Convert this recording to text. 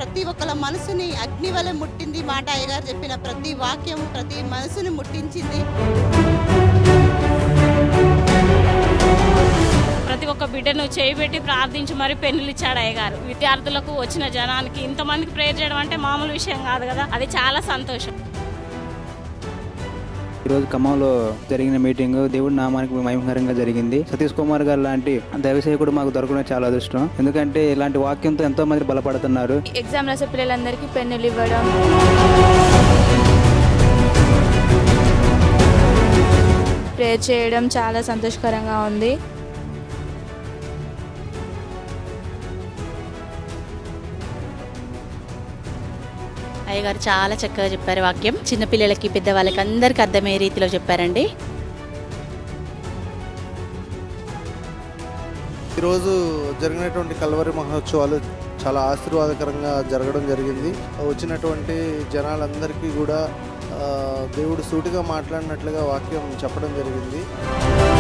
ప్రతి ఒక్కళ్ళ మనసుని అగ్ని వలె ముట్టింది ఈ మాట అయ్యగారు చెప్పిన ప్రతి వాక్యం ప్రతి మనసుని ముట్టించింది ప్రతి ఒక్క బిడ్డను చేయబెట్టి ప్రార్థించి మరి పెన్నులు ఇచ్చాడు అయ్యగారు విద్యార్థులకు వచ్చిన జనానికి ఇంతమందికి ప్రేయర్ చేయడం అంటే మామూలు విషయం కాదు కదా అది చాలా సంతోషం ఈరోజు ఖమ్మంలో జరిగిన మీటింగ్ దేవుడి నామానికి మహిమకరంగా జరిగింది సతీష్ కుమార్ గారు లాంటి దైవసేవకుడు మాకు దొరకడం చాలా అదృష్టం ఎందుకంటే ఇలాంటి వాక్యంతో ఎంతో మంది బలపడుతున్నారు ఎగ్జామ్ రాసే పిల్లలందరికీ పెన్నులు ఇవ్వడం ప్రేయర్ చేయడం చాలా సంతోషకరంగా ఉంది అయ్యగారు చాలా చక్కగా చెప్పారు వాక్యం చిన్నపిల్లలకి పెద్దవాళ్ళకి అందరికీ అర్థమయ్యే రీతిలో చెప్పారండి ఈరోజు జరిగినటువంటి కల్వరి మహోత్సవాలు చాలా ఆశీర్వాదకరంగా జరగడం జరిగింది వచ్చినటువంటి జనాలందరికీ కూడా ఆ, దేవుడు సూటిగా మాట్లాడినట్లుగా వాక్యం చెప్పడం జరిగింది